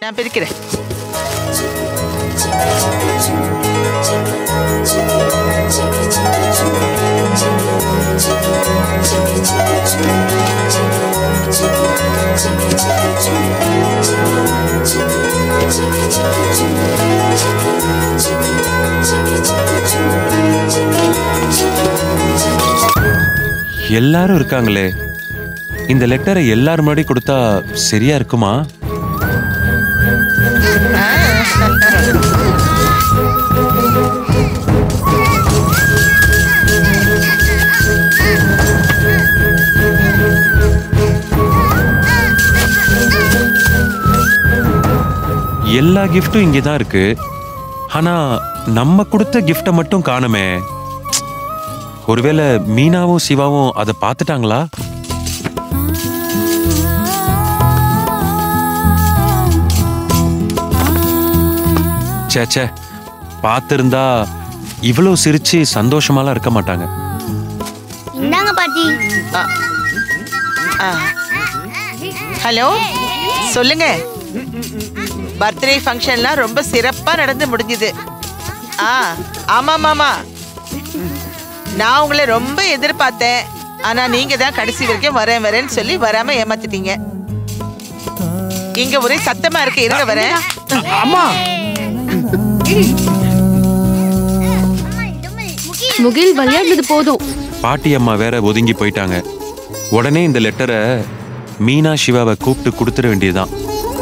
நான் பிரிக்கிறேன் எல்லாரும் இருக்காங்களே இந்த லெட்டரை எல்லாரும் முன்னாடி கொடுத்தா சரியா இருக்குமா எல்லா கிஃப்ட்டும் இங்கே தான் இருக்கு ஆனா நம்ம கொடுத்த கிஃப்டை மட்டும் காணுமே ஒருவேளை மீனாவும் சிவாவும் அதை பார்த்துட்டாங்களா ச்சே ச்சே பார்த்திருந்தா இவ்வளவு சிரிச்சு சந்தோஷமாலாம் இருக்க மாட்டாங்க இந்தாங்க பாட்டி ஹலோ சொல்லுங்க பர்த்டே ஃபங்க்ஷன்லாம் ரொம்ப சிறப்பா நடந்து முடிஞ்சுது ஆ ஆமா மாமா நான் உங்களை ரொம்ப எதிர்பார்த்தேன் ஆனா நீங்க தான் கடைசி வரைக்கும் வரேன் வரேன்னு சொல்லி வராம ஏமாத்திட்டீங்க இங்க ஒரே சத்தமா இருக்கு இருங்க வரேன் அம்மா முகில் விளையாடுனது போதும் பாட்டி அம்மா வேற ஒதுங்கி போயிட்டாங்க உடனே இந்த லெட்டரை மீனா சிவாவை கூப்பிட்டு கொடுத்துட வேண்டியதுதான்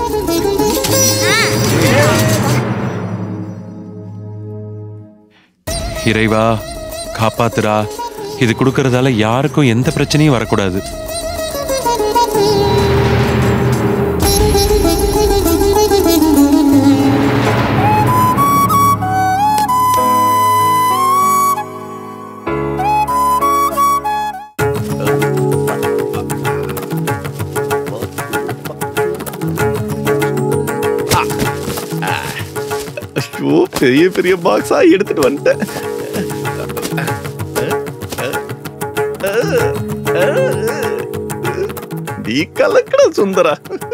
இறைவா காப்பாத்துடா இது கொடுக்கறதால யாருக்கும் எந்த பிரச்சனையும் வரக்கூடாது ஐயோ பெரிய பெரிய பாக்ஸா எடுத்துட்டு வந்துட்டேன் நீ கலக்கட சுந்தரா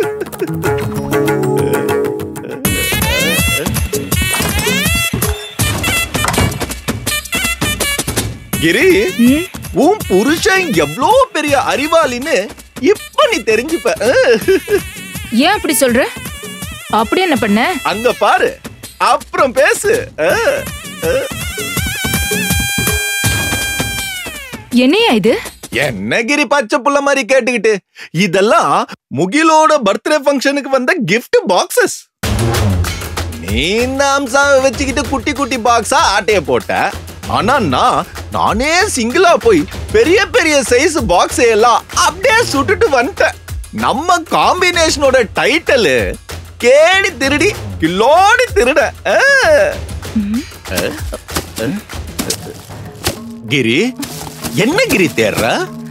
கிரி உன் புருஷன் எவ்வளோ பெரிய அறிவாளின்னு இப்ப நீ தெரிஞ்சுப்ப அஹ். ஏன் அப்படி சொல்ற அப்படி என்ன பண்ண அங்க பாரு அப்புறம் பேசு அஹ். அஹ். என்னையா இது என்ன கிரி பச்சை புள்ள மாதிரி கேட்டுக்கிட்டு இதெல்லாம் முகிலோட பர்த்டே ஃபங்க்ஷனுக்கு வந்த gift பாக்ஸஸ் நீ இந்த அம்சாவை வச்சுக்கிட்டு குட்டி குட்டி பாக்ஸா ஆட்டைய போட்ட ஆனா நான் நானே சிங்கிளா போய் பெரிய பெரிய சைஸ் பாக்ஸ் எல்லாம் அப்படியே சுட்டுட்டு வந்துட்டேன் நம்ம காம்பினேஷனோட டைட்டில் கேடி திருடி கிலோடி திருட அஹ். அஹ். அஹ். கிரி என்ன கிரி தேர்ற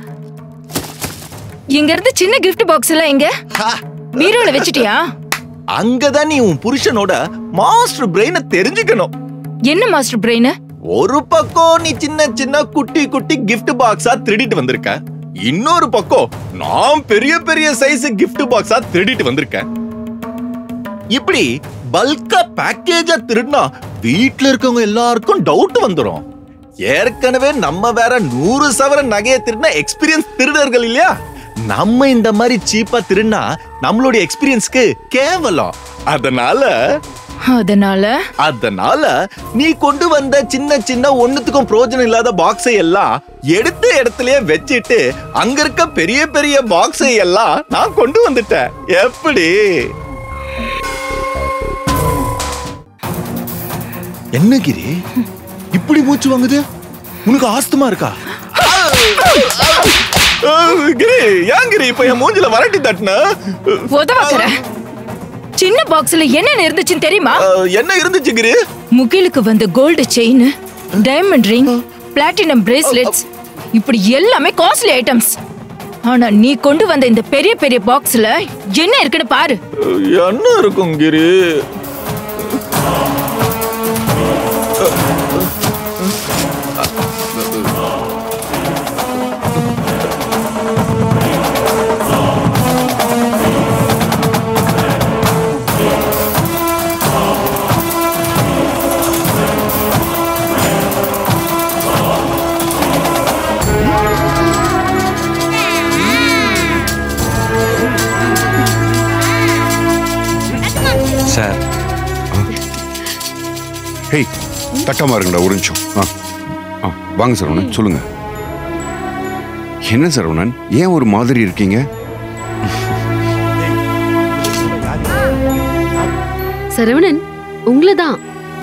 இங்க இருந்து சின்ன கிஃப்ட் பாக்ஸ் எல்லாம் எங்க பீரோல வச்சிட்டியா அங்கதான் நீ உன் புருஷனோட மாஸ்டர் பிரெயினை தெரிஞ்சுக்கணும் என்ன மாஸ்டர் பிரெயின் ஒரு பக்கம் நீ சின்ன சின்ன குட்டி குட்டி gift பாக்ஸா திருடிட்டு வந்திருக்க இன்னொரு பக்கம் நான் பெரிய பெரிய சைஸ் gift பாக்ஸா திருடிட்டு வந்திருக்கேன் இப்படி பல்கா பேக்கேஜா திருடினா வீட்ல இருக்கவங்க எல்லாருக்கும் டவுட் வந்துரும் ஏற்கனவே நம்ம வேற நூறு சவரன் நகையை திருடின எக்ஸ்பீரியன்ஸ் திருடர்கள் இல்லையா நம்ம இந்த மாதிரி சீப்பா திருடினா நம்மளுடைய எக்ஸ்பீரியன்ஸ்க்கு கேவலம் அதனால அதனால அதனால நீ கொண்டு வந்த சின்ன சின்ன ஒண்ணுத்துக்கும் பிரயோஜனம் இல்லாத பாக்ஸை எல்லாம் எடுத்த இடத்துலயே வச்சிட்டு அங்க இருக்க பெரிய பெரிய பாக்ஸை எல்லாம் நான் கொண்டு வந்துட்டேன் எப்படி என்ன கிரி இப்படி மூச்சு வாங்குது உனக்கு ஆஸ்துமா இருக்கா அஹ், கிரி ஏன் கிரி இப்ப என் மூஞ்சில வரட்டி தட்டின உதவாக்கற சின்ன பாக்ஸ்ல என்ன இருந்துச்சுன்னு தெரியுமா அஹ், என்ன இருந்துச்சு கிரி முகிலுக்கு வந்த gold chain diamond ring platinum bracelets இப்படி எல்லாமே காஸ்ட்லி ஐட்டம்ஸ் ஆனா நீ கொண்டு வந்த இந்த பெரிய பெரிய பாக்ஸ்ல என்ன இருக்குன்னு பாரு என்ன இருக்கும் கிரி ஹேய் தட்டமா இருங்கடா ஒரு நிமிஷம் ஆ ஆ வாங்க சரவணன் சொல்லுங்க என்ன சரவணன் ஏன் ஒரு மாதிரி இருக்கீங்க சரவணன் உங்களை தான்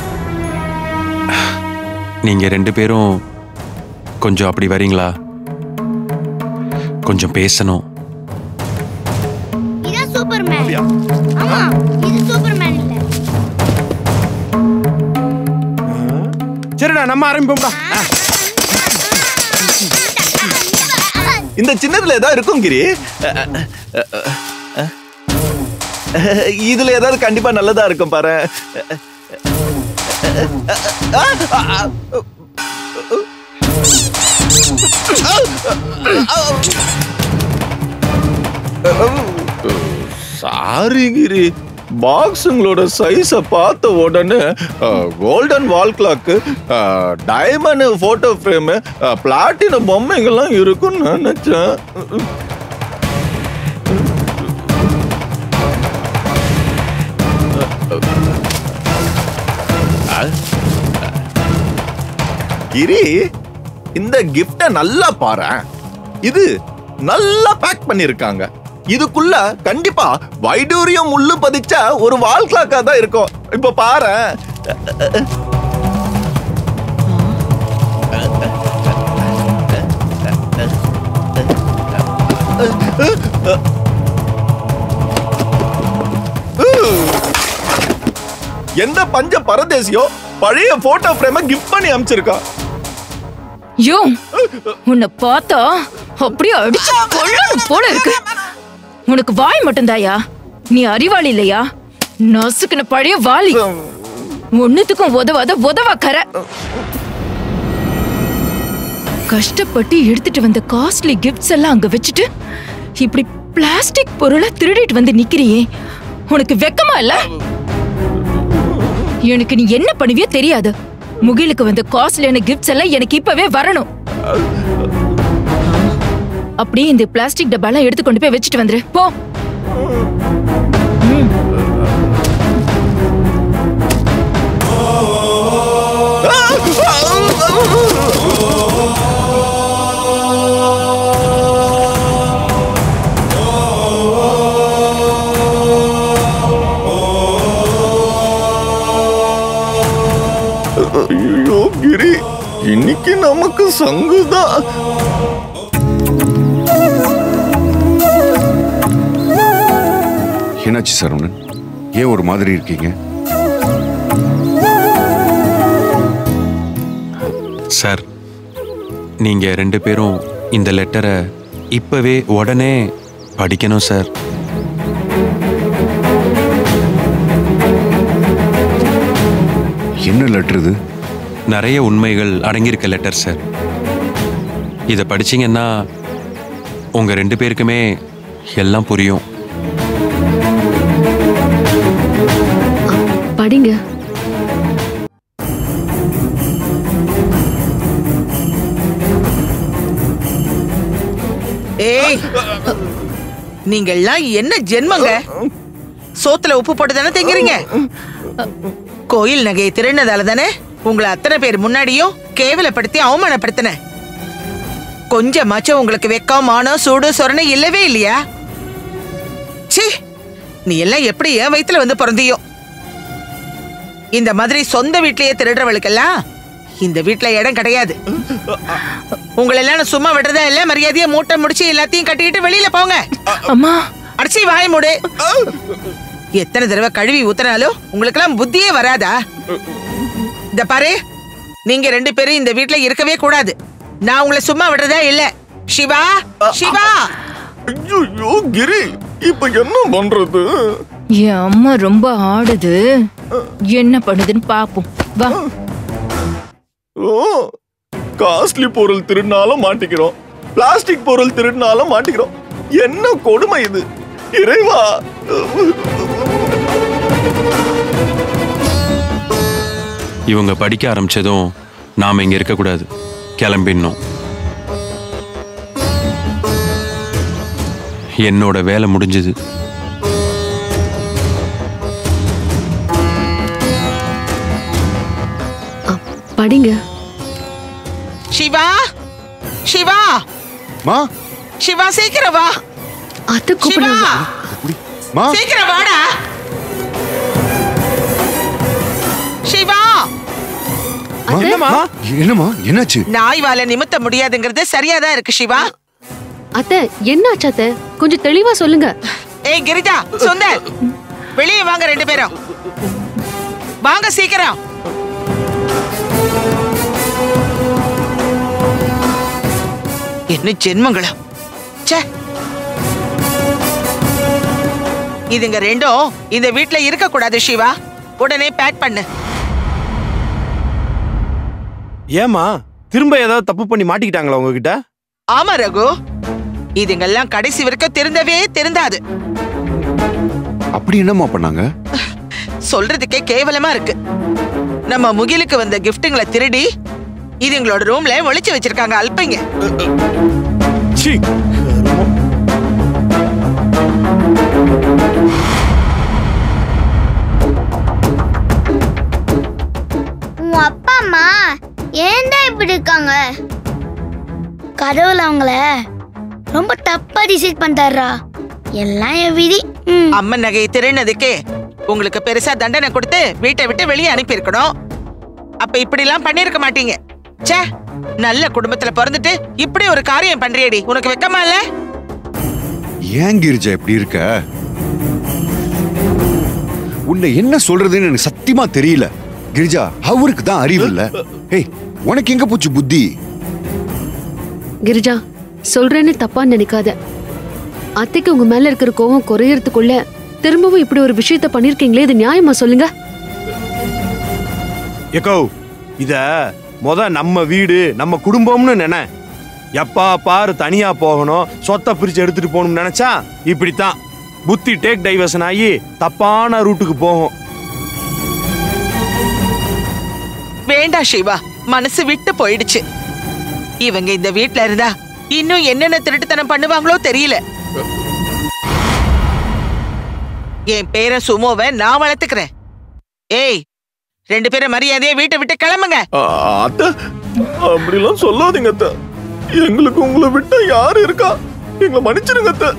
நீங்க ரெண்டு பேரும் கொஞ்சம் அப்படி வரீங்களா கொஞ்சம் பேசணும் இதான் சூப்பர்மேன் ஆமா இது சூப்பர்மேன் இல்ல சரிடா நம்ம ஆரம்பிப்போம்டா இந்த சின்னதுல ஏதாவது இருக்கும் கிரி இதுல ஏதாவது கண்டிப்பா நல்லதா இருக்கும் பாரு சாரி கிரி பாக்ஸுங்களோட சைஸ பார்த்த உடனே golden wall clock diamond photo frame platinum பொம்மைங்கெல்லாம் இருக்கும்னு நினைச்சேன் கிரி இந்த கிஃப்ட நல்லா பாரேன் இது நல்லா பேக் பண்ணிருக்காங்க இதுக்குள்ள கண்டிப்பா வைடூரியம் முள்ளு பதிச்ச ஒரு வால் கிளாக்கா தான் இருக்கும் இப்ப பாரு எந்த பஞ்ச பரதேசியோ பழைய போட்டோ ஃப்ரேம கிஃப்ட் பண்ணி அனுப்பிச்சிருக்கா யோ உன்னை பார்த்தா அப்படியே அடிச்சு கொள்ளணும் போல இருக்கு உனக்கு வாய் மட்டும்தாயா நீ அறிவாளி இல்லையா நசுக்குன பழைய வாளி ஒண்ணுத்துக்கும் உதவாத உதவா கரை கஷ்டப்பட்டு எடுத்துட்டு வந்த காஸ்ட்லி கிஃப்ட்ஸ் எல்லாம் அங்க வச்சுட்டு இப்படி பிளாஸ்டிக் பொருளை திருடிட்டு வந்து நிக்கிறியே உனக்கு வெக்கமா இல்ல எனக்கு நீ என்ன பண்ணுவியோ தெரியாது முகிலுக்கு வந்த காஸ்ட்லியான கிஃப்ட்ஸ் எல்லாம் எனக்கு இப்பவே வரணும் அப்படியே இந்த பிளாஸ்டிக் டப்பாலாம் எடுத்து கொண்டு போய் வச்சுட்டு வந்துரு போ ஐயோ கிரி இன்னைக்கு நமக்கு சங்குதான் என்னாச்சு சரவணன் ஏன் ஒரு மாதிரி இருக்கீங்க சார் நீங்க ரெண்டு பேரும் இந்த லெட்டரை இப்பவே உடனே படிக்கணும் சார் என்ன லெட்டர் இது நிறைய உண்மைகள் அடங்கியிருக்க லெட்டர் சார் இதை படிச்சீங்கன்னா உங்க ரெண்டு பேருக்குமே எல்லாம் புரியும் படிங்க ஏய் நீங்க எல்லாம் என்ன ஜென்மங்க சோத்துல உப்பு போட்டு தானே தெங்கிறீங்க கோயில் நகையை திருடினதால தானே உங்களை அத்தனை பேர் முன்னாடியும் கேவலப்படுத்தி அவமானப்படுத்தின கொஞ்சமாச்சும் உங்களுக்கு வெக்கம் மானம் சூடு சொரணை இல்லவே இல்லையா ச்சீ நீ எல்லாம் எப்படி என் வயித்துல வந்து பிறந்தியோ இந்த மாதிரி சொந்த வீட்லயே திருடுறவளுக்கெல்லாம் இந்த வீட்ல இடம் கிடையாது உங்களெல்லாம் நான் சும்மா விடுறதா இல்ல மரியாதையா மூட்டை முடிச்சு எல்லாத்தையும் கட்டிக்கிட்டு வெளியில போங்க அம்மா அடிச்சு வாய மூடு எத்தனை தடவை கழுவி ஊத்துனாலும் உங்களுக்கெல்லாம் புத்தியே வராதா இந்த பாரு நீங்க ரெண்டு பேரும் இந்த வீட்ல இருக்கவே கூடாது நான் உங்களை சும்மா விடுறதா இல்ல சிவா சிவா ஐயோ கிரி இப்ப என்ன பண்றது என் அம்மா ரொம்ப ஆடுது என்ன பண்ணுதுன்னு பாப்போம் வா ஓ காஸ்ட்லி பொருள் திருடினாலும் மாட்டிக்கிறோம் பிளாஸ்டிக் பொருள் திருடினாலும் மாட்டிக்கிறோம் என்ன கொடுமை இது இறைவா இவங்க படிக்க ஆரம்பிச்சதும் நாம இங்க இருக்கக்கூடாது கிளம்பிடணும் என்னோட வேலை முடிஞ்சது படிங்க சிவா சிவா மா சிவா சீக்கிரம் வா அத்தை சிவா கூப்பிடுறாங்க மா சீக்கிரம் வாடா சிவா அத்தை மா, என்னம்மா என்னாச்சு நாய் வாழ நிமித்த முடியாதுங்கிறது சரியாதான் இருக்கு சிவா அத்தை என்னாச்சு அத்தை கொஞ்சம் தெளிவா சொல்லுங்க ஏய் கிரிஜா சுந்தர் வெளியே வாங்க ரெண்டு பேரும் வாங்க சீக்கிரம் என்ன ஜென்மங்களா ச்சே இதுங்க ரெண்டும் இந்த வீட்ல இருக்க கூடாது சிவா உடனே பேக் பண்ணு ஏமா திரும்ப ஏதாவது தப்பு பண்ணி மாட்டிக்கிட்டாங்களா உங்ககிட்ட ஆமா ரகு இதுங்கெல்லாம் கடைசி வரைக்கும் திருந்தவே திருந்தாது அப்படி என்னம்மா பண்ணாங்க சொல்றதுக்கே கேவலமா இருக்கு நம்ம முகிலுக்கு வந்த கிஃப்ட்டுங்களை திருடி இதுங்களோட ரூம்ல ஒளிச்சு வச்சிருக்காங்க அல்பைங்க சீ உன் அப்பா அம்மா ஏன்டா இப்படி இருக்காங்க கடவுள் அவங்கள ரொம்ப தப்பா டிசைட் பண்ணிட்டாரா எல்லாம் என் விதி ம். அம்மன் நகையை திருடினதுக்கே உங்களுக்கு பெருசா தண்டனை கொடுத்து வீட்டை விட்டு வெளியே அனுப்பி இருக்கணும் அப்ப இப்படி எல்லாம் பண்ணிருக்க மாட்டீங்க ச்சே நல்ல குடும்பத்துல பிறந்துட்டு இப்படி ஒரு காரியம் பண்றியடி உனக்கு வெக்கமா இல்ல ஏன் கிரிஜா இப்படி இருக்க உன்னை என்ன சொல்றதுன்னு எனக்கு சத்தியமா தெரியல கிரிஜா அவருக்கு தான் அறிவு இல்ல ஏய் உனக்கு எங்க போச்சு புத்தி கிரிஜா சொல்றேன்னு தப்பா நினைக்காத அத்தைக்கு உங்க மேல இருக்கிற கோவம் குறையறதுக்குள்ள திரும்பவும் இப்படி ஒரு விஷயத்த பண்ணிருக்கீங்களே இது நியாயமா சொல்லுங்க எக்கோ இத முத நம்ம வீடு நம்ம குடும்பம்னு நினை எப்பா பாரு தனியா போகணும் சொத்தை பிரிச்சு எடுத்துட்டு போகணும்னு நினைச்சா இப்படித்தான் புத்தி டேக் டைவர்ஷன் ஆகி தப்பான ரூட்டுக்கு போகும் வேண்டாம் சிவா மனசு விட்டு போயிடுச்சு இவங்க இந்த வீட்ல இருந்தா இன்னும் என்னென்ன திருட்டுத்தனம் பண்ணுவாங்களோ தெரியல என் பேரன் சுமோவை நான் வளர்த்துக்கிறேன் ஏய் ரெண்டு பேரும் மரியாதையா வீட்டை விட்டு கிளம்புங்க அத்தை அப்படிலாம் சொல்லாதீங்க அத்தை எங்களுக்கு உங்களை விட்டா யாரு இருக்கா எங்களை மன்னிச்சிருங்க அத்தை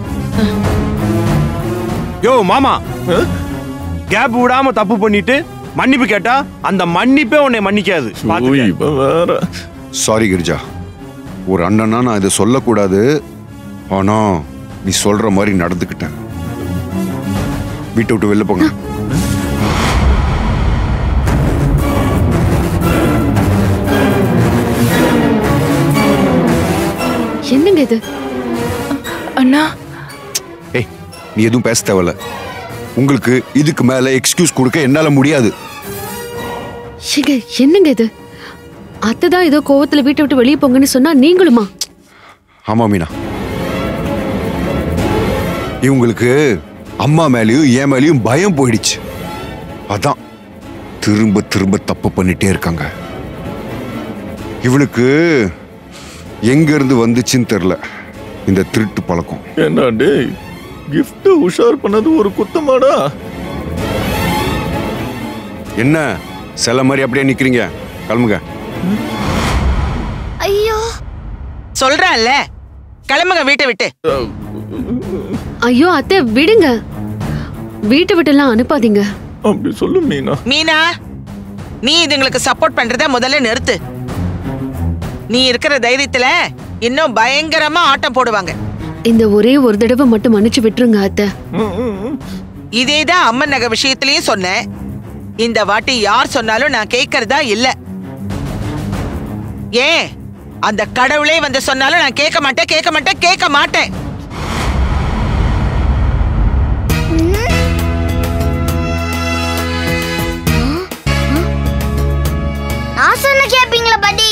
யோ மாமா கேப் விடாம தப்பு பண்ணிட்டு மன்னிப்பு கேட்டா அந்த மன்னிப்பே உன்னை மன்னிக்காது பாத்துக்க. இப்ப வேற சாரி கிரிஜா ஒரு அண்ணனா நான் இதை சொல்லக்கூடாது ஆனா நீ சொல்ற மாதிரி நடந்துக்கிட்டேன் வீட்டை விட்டு வெளில போங்க என்னங்க இது அண்ணா ஏய் நீ எதுவும் பேச தேவையில்ல உங்களுக்கு இதுக்கு மேல எக்ஸ்கியூஸ் கொடுக்க என்னால முடியாது ஏங்க என்னங்க இது அத்தை தான் ஏதோ கோவத்துல வீட்டை விட்டு வெளியே போங்கன்னு சொன்னா நீங்களுமா ஆமா மீனா இவங்களுக்கு அம்மா மேலயும் என் மேலயும் பயம் போயிடுச்சு அதான் திரும்ப திரும்ப தப்பு பண்ணிட்டே இருக்காங்க இவனுக்கு எங்க இருந்து வந்துச்சுன்னு தெரியல இந்த திருட்டு பழக்கம் என்ன டேய் gift உஷார் பண்ணது ஒரு குத்தமாடா என்ன சில மாதிரி அப்படியே நிக்கிறீங்க கிளம்புங்க ஐயோ சொல்றேன்ல கிளம்புங்க வீட்டை விட்டு ஐயோ அத்தை விடுங்க வீட்டை விட்டெல்லாம் அனுப்பாதீங்க அப்படி சொல்லு மீனா மீனா நீ இதுங்களுக்கு சப்போர்ட் பண்றத முதல்ல நிறுத்து நீ இருக்கிற தைரியத்துல இன்னும் பயங்கரமா ஆட்டம் போடுவாங்க இந்த ஒரே ஒரு தடவை மட்டும் மன்னிச்சு விட்டுருங்க அத்தை ம், ம், ம். இதேதான் அம்மன் நகை விஷயத்திலயும் சொன்னேன் இந்த வாட்டி யார் சொன்னாலும் நான் கேட்கறதா இல்ல ஏன் அந்த கடவுளே வந்து சொன்னாலும் நான் கேட்க மாட்டேன் கேட்க மாட்டேன் கேட்க மாட்டேன் நான் சொன்ன கேப்பீங்களா பாட்டி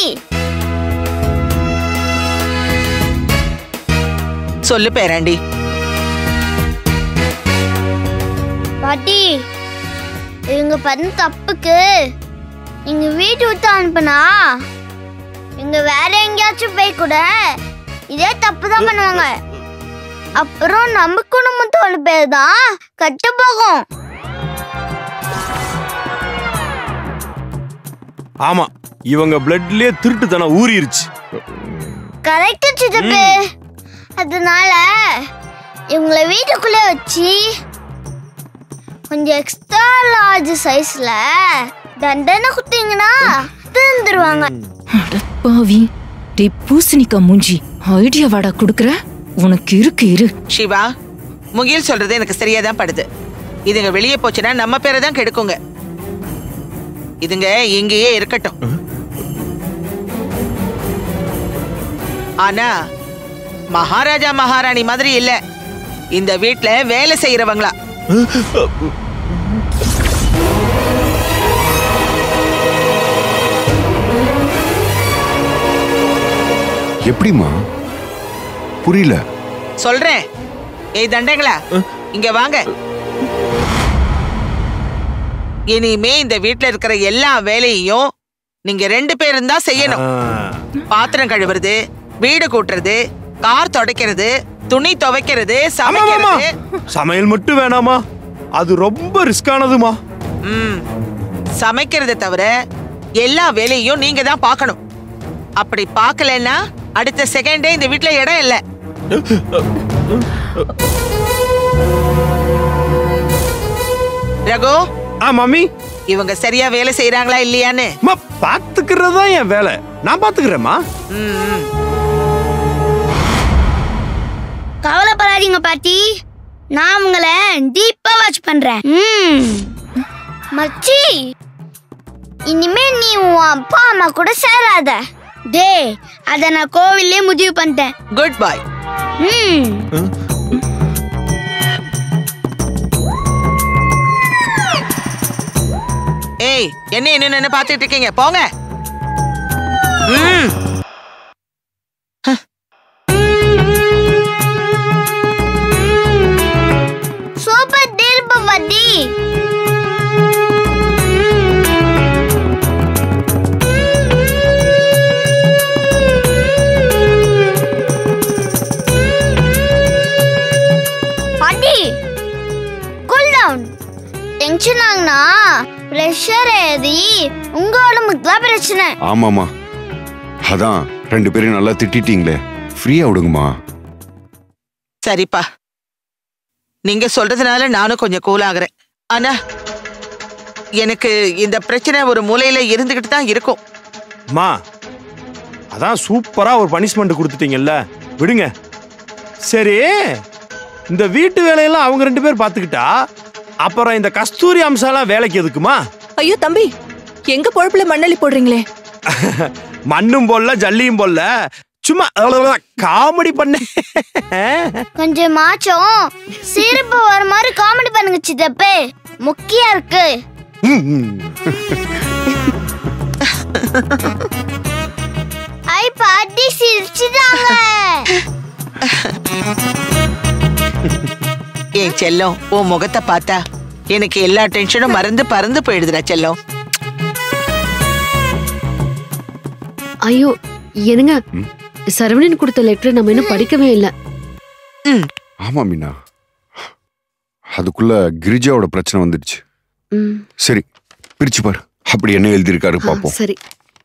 சொல்லு பேராண்டி பாட்டி இவங்க பண்ண தப்புக்கு நீங்க வீட்டு விட்டு அனுப்புனா இவங்க வேற எங்கேயாச்சும் போய் கூட இதே தப்பு தான் பண்ணுவாங்க அப்புறம் நம்ம குடும்பத்தோட பேர் தான் கெட்டு போகும் ஆமா இவங்க பிளட்லயே திருட்டுத்தனம் ஊறிடுச்சு கரெக்ட் சித்தப்பு அதனால இவங்கள வீட்டுக்குள்ளே வச்சு கொஞ்சம் எக்ஸ்ட்ரா லார்ஜ் சைஸ்ல தண்டனை குத்திங்கன்னா திருந்துருவாங்க பாவி டே பூசணிக்கா மூஞ்சி ஐடியா வாடா குடுக்குற உனக்கு இருக்கு இரு சிவா முகில் சொல்றது எனக்கு சரியா தான் படுது இதுங்க வெளியே போச்சுன்னா நம்ம பேரை தான் கெடுக்குங்க இதுங்க இங்கேயே இருக்கட்டும் ஆனா மகாராஜா மகாராணி மாதிரி இல்ல இந்த வீட்ல வேலை செய்யறவங்களா எப்படிம்மா புரியல சொல்றேன் ஏய் தண்டைங்களா இங்க வாங்க இனிமே இந்த வீட்ல இருக்கிற எல்லா வேலையையும் நீங்க ரெண்டு பேரும் தான் செய்யணும் பாத்திரம் கழுவுறது வீடு கூட்டுறது கார் துடைக்கிறது துணி துவைக்கிறது ஆமாமாமா சமைக்கிறது சமையல் மட்டும் வேணாமா அது ரொம்ப ரிஸ்கானதுமா ம் சமைக்கிறத தவிர எல்லா வேலையும் நீங்க தான் பார்க்கணும் அப்படி பார்க்கலன்னா அடுத்த செகண்டே இந்த வீட்ல இடம் இல்ல ரகு ஆ மம்மி இவங்க சரியா வேலை செய்யறாங்களா இல்லையான்னு அம்மா பாத்துக்கிறது தான் என் வேலை நான் பாத்துக்கிறேம்மா ம், ம். கவலைப்படாதீங்க பாட்டி நான் உங்களை டீப்பா வாட்ச் பண்றேன் ம். மச்சி இனிமே நீ உன் அப்பா அம்மா கூட சேராத டே அத நான் கோவில்லே முடிவு பண்ணிட்டேன் குட் பாய் ம் ஏய் என்ன என்ன என்ன பாத்துட்டு இருக்கீங்க போங்க ம். சூப்பர் தீர்ப்பு வட்டி பாட்டி கூல் டவுன் டென்ஷன் ஆகுனா ப்ரெஷர் ஏறி உங்க உடம்புக்கு தான் பிரச்சனை ஆமாம்மா அதான் ரெண்டு பேரும் நல்லா திட்டிட்டீங்களே ஃப்ரீயா விடுங்கம்மா சரிப்பா நீங்க சொல்றதுனால நானும் கொஞ்சம் கூல் ஆகுறேன் ஆனா எனக்கு இந்த பிரச்சனை ஒரு மூலையில இருந்துகிட்டு தான் இருக்கும் அம்மா அதான் சூப்பரா ஒரு பனிஷ்மெண்ட் கொடுத்துட்டீங்கல்ல விடுங்க சரி இந்த வீட்டு வேலையெல்லாம் அவங்க ரெண்டு பேர் பார்த்துக்கிட்டா அப்புறம் இந்த கஸ்தூரி அம்சாலாம் வேலைக்கு எதுக்குமா ஐயோ தம்பி எங்க பொழப்புல மண்ணலி போடுறீங்களே மண்ணும் போடல ஜல்லியும் போடல சும்மா காமெடி பண்ண கொஞ்சம் மாச்சம் சிரிப்பு வர மாதிரி காமெடி பண்ணுங்க சித்தப்பு முக்கியம் இருக்கு ஐ பாட்டி சிரிச்சுட்டாங்க என் செல்லம் உன் முகத்தை பார்த்தா எனக்கு எல்லா டென்ஷனும் மறந்து பறந்து போயிடுதுடா செல்லம் ஐயோ என்னங்க சரவணன் கொடுத்த லெட்டர் நம்ம இன்னும் படிக்கவே இல்ல ம் ஆமா மீனா அதுக்குள்ள கிரிஜாவோட பிரச்சனை வந்துடுச்சு ம், சரி பிரிச்சு பாரு அப்படி என்ன எழுதியிருக்காரு ஆ, பாப்போம் சரி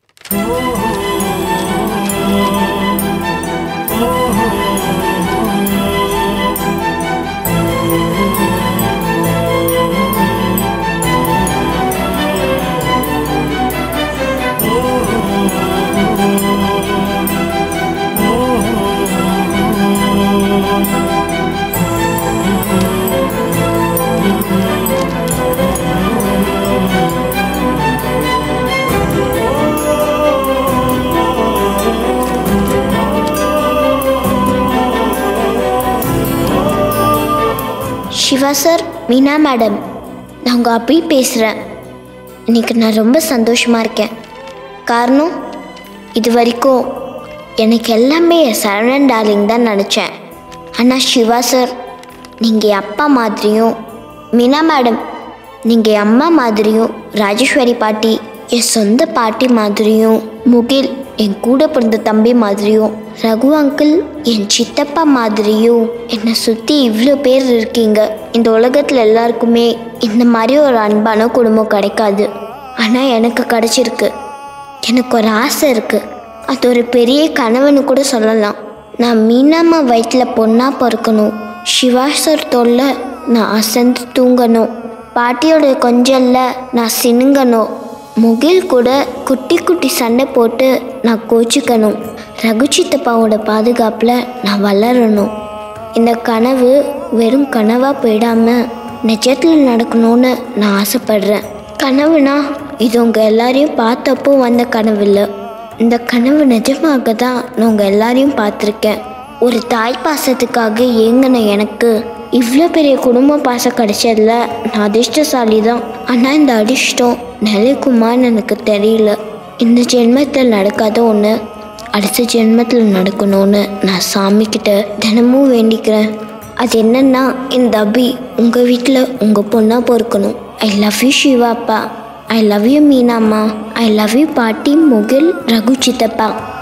சிவா சார் மீனா மேடம் நான் உங்கள் அப்படி பேசுகிறேன் இன்னைக்கு நான் ரொம்ப சந்தோஷமாக இருக்கேன் காரணம் இது வரைக்கும் எனக்கு எல்லாமே என் சரவணன் டார்லிங் தான் நினச்சேன் ஆனால் சிவா சார் நீங்கள் அப்பா மாதிரியும் மீனா மேடம் நீங்கள் என் அம்மா மாதிரியும் ராஜேஸ்வரி பாட்டி என் சொந்த பாட்டி மாதிரியும் முகில் என் கூட பிறந்த தம்பி மாதிரியும் ரகு அங்கிள் என் சித்தப்பா மாதிரியும் என்னை சுற்றி இவ்வளோ பேர் இருக்கீங்க இந்த உலகத்தில் எல்லாருக்குமே இந்த மாதிரி ஒரு அன்பான குடும்பம் கிடைக்காது ஆனால் எனக்கு கிடைச்சிருக்கு எனக்கு ஒரு ஆசை இருக்குது அது ஒரு பெரிய கனவுன்னு கூட சொல்லலாம் நான் மீனாம்மா வயிற்றில் பொண்ணாக பிறக்கணும் சிவா சார் தொல்லை நான் அசந்து தூங்கணும் பாட்டியோட கொஞ்சல்ல நான் சினுங்கணும் முகில் கூட குட்டி குட்டி சண்டை போட்டு நான் கோச்சிக்கணும் ரகு சித்தப்பாவோட பாதுகாப்பில் நான் வளரணும் இந்த கனவு வெறும் கனவாக போயிடாம நிஜத்தில் நடக்கணும்னு நான் ஆசைப்படுறேன் கனவுனா இது உங்கள் எல்லாரையும் பார்த்தப்போ வந்த கனவு இல்லை இந்த கனவு நிஜமாக தான் நான் உங்கள் எல்லாரையும் பார்த்துருக்கேன் ஒரு தாய் பாசத்துக்காக ஏங்கின எனக்கு இவ்வளோ பெரிய குடும்ப பாசம் கிடைச்சதுல நான் அதிர்ஷ்டசாலி தான் ஆனால் இந்த அதிர்ஷ்டம் நிலைக்குமான்னு எனக்கு தெரியல இந்த ஜென்மத்தில் நடக்காத ஒன்று அடுத்த ஜென்மத்தில் நடக்கணும்னு நான் சாமிக்கிட்ட தினமும் வேண்டிக்கிறேன் அது என்னன்னா இந்த அபி உங்கள் வீட்டில் உங்கள் பொண்ணாக பொறுக்கணும் ஐ லவ் யூ சிவா அப்பா I love you Meenamma I love you பாட்டி முகில் ரகு சித்தப்பா